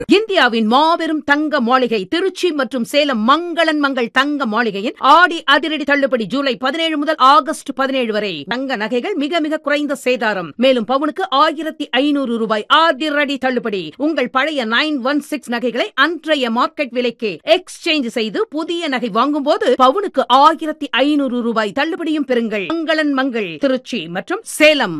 இந்தியாவின் மாபெரும் தங்க மாளிகை திருச்சி மற்றும் சேலம் மங்களன் மங்கள் தங்க மாளிகையின் ஆடி அதிரடி தள்ளுபடி ஜூலை பதினேழு முதல் ஆகஸ்ட் பதினேழு வரை தங்க நகைகள் மிக மிக குறைந்த சேதாரம் மேலும் பவுனுக்கு ஆயிரத்தி ஐநூறு ரூபாய் அதிரடி தள்ளுபடி உங்கள் பழைய நைன் ஒன் சிக்ஸ் நகைகளை அன்றைய மார்க்கெட் விலைக்கு எக்ஸ்சேஞ்ச் செய்து புதிய நகை வாங்கும்போது பவுனுக்கு ஆயிரத்தி ஐநூறு ரூபாய் தள்ளுபடியும் பெறுங்கள் மங்களன் மங்கள் திருச்சி மற்றும் சேலம்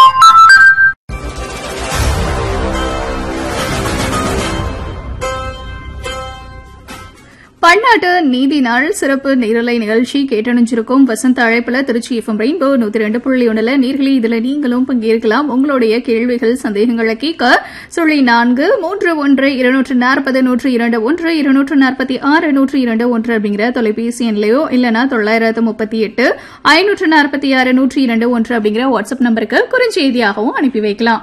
பன்னாட்டு நீதி நாள் சிறப்பு நேரலை நிகழ்ச்சி கேட்டணிஞ்சிருக்கும் வசந்த அழைப்புல திருச்சி எஃப்எம் ரெயின்போ நூத்தி ரெண்டு புள்ளி ஒண்ணுல நேர்களே இதுல நீங்களும் பங்கேற்கலாம் உங்களுடைய கேள்விகள் சந்தேகங்களை கேட்க சொல்லி நான்கு மூன்று ஒன்று இருநூற்று நாற்பது நூற்று இரண்டு ஒன்று இருநூற்று நாற்பத்தி ஆறு நூற்று இரண்டு ஒன்று அப்படிங்கிற தொலைபேசி எண்லையோ இல்லனா தொள்ளாயிரத்து முப்பத்தி எட்டு ஐநூற்று நாற்பத்தி ஆறு நூற்று இரண்டு ஒன்று அப்படிங்கிற வாட்ஸ்அப் நம்பருக்கு குறுஞ்செய்தியாகவும் அனுப்பி வைக்கலாம்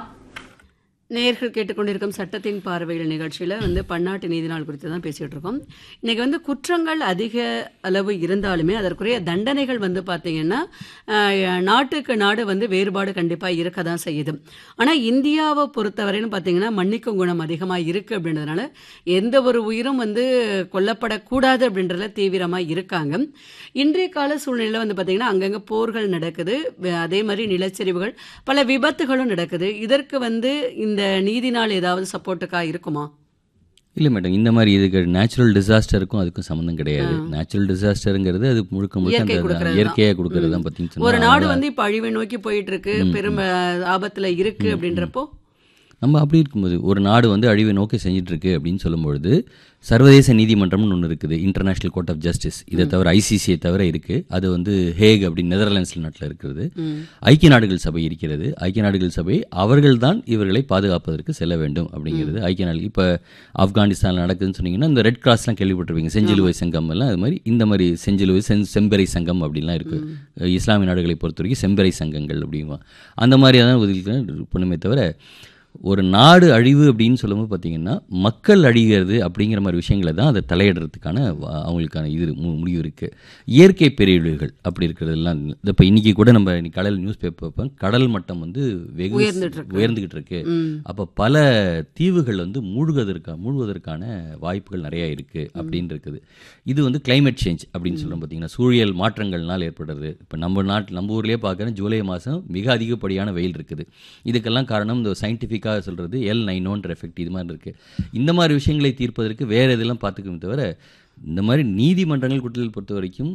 நேர்கள் கேட்டுக்கொண்டிருக்கும் சட்டத்தின் பார்வையில் நிகழ்ச்சியில் வந்து பன்னாட்டு நீதி நாள் குறித்து தான் பேசிகிட்டு இருக்கோம் இன்னைக்கு வந்து குற்றங்கள் அதிக அளவு இருந்தாலுமே அதற்குரிய தண்டனைகள் வந்து பார்த்தீங்கன்னா ஆஹ், நாட்டுக்கு நாடு வந்து வேறுபாடு கண்டிப்பாக இருக்க தான் செய்யுது ஆனால் இந்தியாவை பொறுத்தவரைன்னு பார்த்தீங்கன்னா மன்னிக்கும் குணம் அதிகமாக இருக்குது அப்படின்றதுனால எந்த ஒரு உயிரும் வந்து கொல்லப்படக்கூடாது அப்படின்றதுல தீவிரமாக இருக்காங்க இன்றைய கால சூழ்நிலையில் வந்து பார்த்தீங்கன்னா அங்கங்கே போர்கள் நடக்குது வ- அதே மாதிரி நிலச்சரிவுகள் பல விபத்துகளும் நடக்குது இதற்கு வந்து இந்த நீதி நாள் ஏதாவது சப்போர்ட்டுக்காக இருக்குமா இல்லை மேடம் இந்த மாதிரி இதுக்கு நேச்சுரல் டிசாஸ்டருக்கும் அதுக்கும் சம்மந்தம் கிடையாது நேச்சுரல் டிசாஸ்டருங்கிறது அது முழுக்க முழுக்க இயற்கை அந்த கொடுக்கறது தான். இயற்கையாக கொடுக்கறது தான் பார்த்தீங்கன்னு ஒரு சொன்னா நாடு அது- வந்து இப்ப அழிவை நோக்கி போயிட்டு இருக்கு பெரும் அஹ், ஆபத்துல இருக்கு அப்படின்றப்போ நம்ம அப்படி இருக்கும்போது ஒரு நாடு வந்து அழிவை நோக்கி செஞ்சுட்டு இருக்கு அப்படின்னு சொல்லும்பொழுது சர்வதேச நீதிமன்றம்னு ஒன்று இருக்குது இன்டர்நேஷனல் கோர்ட் ஆஃப் ஜஸ்டிஸ் இதை தவிர ஐசிசியை தவிர இருக்கு அது வந்து ஹேக் அப்படின்னு நெதர்லாண்ட்ஸ் நாட்டில் இருக்கிறது ஐக்கிய நாடுகள் சபை இருக்கிறது ஐக்கிய நாடுகள் சபை அவர்கள்தான் இவர்களை பாதுகாப்பதற்கு செல்ல வேண்டும் அப்படிங்கிறது ஐக்கிய நாடு இப்போ ஆப்கானிஸ்தானில் நடக்குதுன்னு சொன்னீங்கன்னா இந்த ரெட் கிராஸ்லாம் கேள்விப்பட்டிருப்பீங்க செஞ்சிலுவை சங்கம் எல்லாம் அது மாதிரி இந்த மாதிரி செஞ்சிலுவை செஞ் செம்பெரை சங்கம் அப்படின்லாம் இருக்கு இஸ்லாமிய நாடுகளை பொறுத்த வரைக்கும் செம்பெரை சங்கங்கள் அப்படிங்குவாங்க அந்த மாதிரியான உதவிகள் பண்ணுமே தவிர ஒரு நாடு அழிவு அப்படின்னு சொல்லும்போது பார்த்தீங்கன்னா மக்கள் அழிகிறது அப்படிங்கிற மாதிரி விஷயங்களை தான் அதை தலையிடுறதுக்கான வ- அவங்களுக்கான இது மு- முடிவு இருக்குது இயற்கை பேரிழிவுகள் அப்படி இருக்கிறதெல்லாம் இப்போ இன்னைக்கு கூட நம்ம இன்னைக்கு கடல் நியூஸ் பேப்பர் கடல் மட்டம் வந்து வெகு உயர்ந்துட்டு இருக்கு. உயர்ந்துகிட்டு இருக்கு அப்போ பல தீவுகள் வந்து மூழ்குவதற்கா மூழ்குவதற்கான வாய்ப்புகள் நிறைய இருக்கு அப்படின்னு இருக்குது இது வந்து climate சேஞ்ச் அப்படின்னு சொல்றோம் பார்த்தீங்கன்னா சூழியல் மாற்றங்கள்னால் ஏற்படுறது இப்போ நம்ம நாட்டு நம்ம ஊர்லேயே பார்க்குறேன் ஜூலை மாதம் மிக அதிகப்படியான வெயில் இருக்குது இதுக்கெல்லாம் காரணம் இந்த சயின்டிஃபிக்காக சொல்றது எல் நைனோன்ற எஃபெக்ட் இது மாதிரி இருக்கு இந்த மாதிரி விஷயங்களை தீர்ப்பதற்கு வேற இதெல்லாம் பார்த்துக்கணும் தவிர இந்த மாதிரி நீதிமன்றங்கள் குற்றங்கள் பொறுத்த வரைக்கும்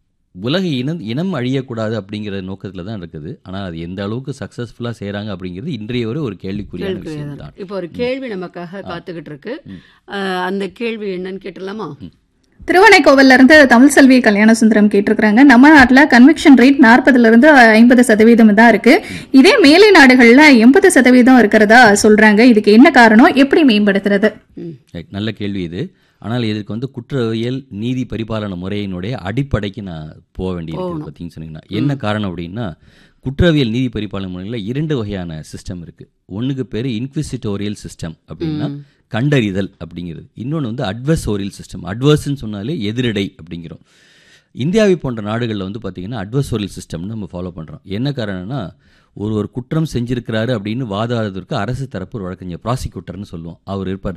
உலக இனம் இனம் அழியக்கூடாது அப்படிங்கிற நோக்கத்தில் தான் இருக்குது ஆனால் அது எந்த அளவுக்கு சக்ஸஸ்ஃபுல்லாக செய்கிறாங்க அப்படிங்கிறது இன்றைய வரை ஒரு கேள்விக்குறியான விஷயம் தான் இப்போ ஒரு கேள்வி நமக்காக காத்துக்கிட்டு இருக்கு அஹ், அந்த கேள்வி என்னன்னு கேட்டுடலாமா திருவனைக்கோவில்ல இருந்து தமிழ் செல்வி கல்யாண சுந்தரம் கேட்டிருக்கிறாங்க நம்ம நாட்டுல கன்விக்ஷன் ரேட் நாற்பதுல இருந்து ஐம்பது சதவீதம் தான் இருக்கு இதே மேலை நாடுகள்ல எண்பது சதவீதம் இருக்கிறதா சொல்றாங்க இதுக்கு என்ன காரணம் எப்படி மேம்படுத்துறது Right, நல்ல கேள்வி இது ஆனால் இதற்கு வந்து குற்றவியல் நீதி பரிபாலன முறையினுடைய அடிப்படைக்கு நான் போக வேண்டியிருக்கு பார்த்தீங்கன்னு சொன்னீங்கன்னா என்ன காரணம் அப்படின்னா குற்றவியல் நீதி பரிபாலன முறையில் இரண்டு வகையான சிஸ்டம் இருக்குது ஒன்றுக்கு பேர் இன்க்விசிட்டோரியல் சிஸ்டம் அப்படின்னா கண்டறிதல் அப்படிங்கிறது இன்னொன்று வந்து அட்வர்சோரியல் சிஸ்டம் அட்வர்ஸ்ன்னு சொன்னாலே எதிரடை அப்படிங்கிறோம் இந்தியாவை போன்ற நாடுகளில் வந்து பார்த்தீங்கன்னா அட்வர்சோரியல் சிஸ்டம்னு நம்ம ஃபாலோ பண்ணுறோம் என்ன காரணம்னா ஒரு ஒரு குற்றம் செஞ்சிருக்கிறாரு அப்படின்னு வாதாடுறதுக்கு அரசு தரப்பு ஒரு வழக்கறிஞர் ப்ராசிக்யூட்டர்னு சொல்லுவோம் அவர் இருப்பார்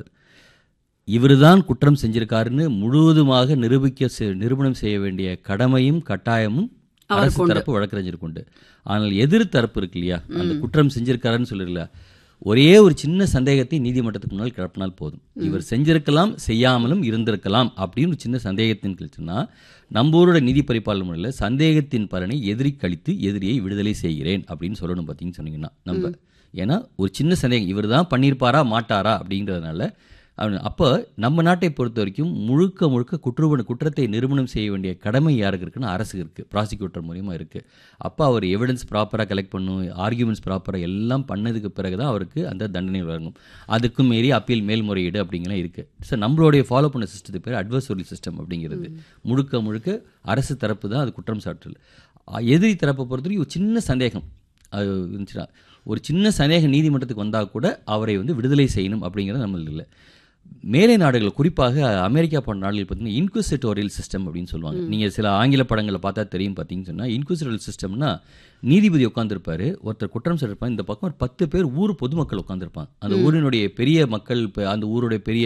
இவர்தான் குற்றம் செஞ்சிருக்காருன்னு முழுவதுமாக நிரூபிக்க செ- நிரூபணம் செய்ய வேண்டிய கடமையும் கட்டாயமும் அரசு தரப்பு வழக்கறிஞருக்கு உண்டு ஆனால் எதிர் தரப்பு இருக்கு இல்லையா அந்த குற்றம் செஞ்சிருக்காருன்னு சொல்லிருக்கல ஒரே ஒரு சின்ன சந்தேகத்தை நீதிமன்றத்துக்கு முன்னால் கிளப்பினால் போதும் இவர் செஞ்சிருக்கலாம் செய்யாமலும் இருந்திருக்கலாம் அப்படின்னு ஒரு சின்ன சந்தேகத்தின் கழிச்சுன்னா நம்ம ஊரோட நீதி பரிபாலன முறையில் சந்தேகத்தின் பலனை எதிரி கழித்து எதிரியை விடுதலை செய்கிறேன் அப்படின்னு சொல்லணும் பார்த்தீங்கன்னு சொன்னீங்கன்னா நம்ம ஏன்னா ஒரு சின்ன சந்தேகம் இவர் தான் பண்ணியிருப்பாரா மாட்டாரா அப்படிங்கிறதுனால அவன் அப்போ நம்ம நாட்டை பொறுத்த வரைக்கும் முழுக்க முழுக்க குற்றவன குற்றத்தை நிரூபணம் செய்ய வேண்டிய கடமை யாருக்கு இருக்குன்னா அரசுக்கு இருக்குது ப்ராசிக்யூட்டர் மூலியமா இருக்குது அப்போ அவர் எவிடன்ஸ் ப்ராப்பராக கலெக்ட் பண்ணும் ஆர்கியூமெண்ட்ஸ் ப்ராப்பராக எல்லாம் பண்ணதுக்கு பிறகு தான் அவருக்கு அந்த தண்டனை வழங்கும் அதுக்கும் மீறி அப்பீல் மேல்முறையீடு அப்படிங்கலாம் இருக்குது ஸோ நம்மளுடைய ஃபாலோ பண்ண சிஸ்டத்துக்கு பேர் அட்வர்சோரியல் சிஸ்டம் அப்படிங்கிறது முழுக்க முழுக்க அரசு தரப்பு தான் அது குற்றம் சாட்டல் அ- எதிரி தரப்பை பொறுத்த வரைக்கும் ஒரு சின்ன சந்தேகம் அது இருந்துச்சுன்னா ஒரு சின்ன சந்தேகம் நீதிமன்றத்துக்கு வந்தால் கூட அவரை வந்து விடுதலை செய்யணும் அப்படிங்கிறது நம்மளுக்கு இல்லை மேலை நாடுகள் குறிப்பாக அமெரிக்கா போன்ற நாடுகள் பார்த்தீங்கன்னா இன்குசிட்டோரியல் சிஸ்டம் அப்படின்னு சொல்லுவாங்க நீங்கள் சில ஆங்கில படங்களை பார்த்தா தெரியும் பார்த்தீங்கன்னு சொன்னால் இன்குசிட்டோரியல் சிஸ்டம்னா நீதிபதி உட்காந்துருப்பாரு ஒருத்தர் குற்றம் சொல்லிருப்பாங்க இந்த பக்கம் ஒரு பத்து பேர் ஊர் பொதுமக்கள் உட்காந்துருப்பாங்க அந்த ஊரினுடைய பெரிய மக்கள் இப்ப அந்த ஊருடைய பெரிய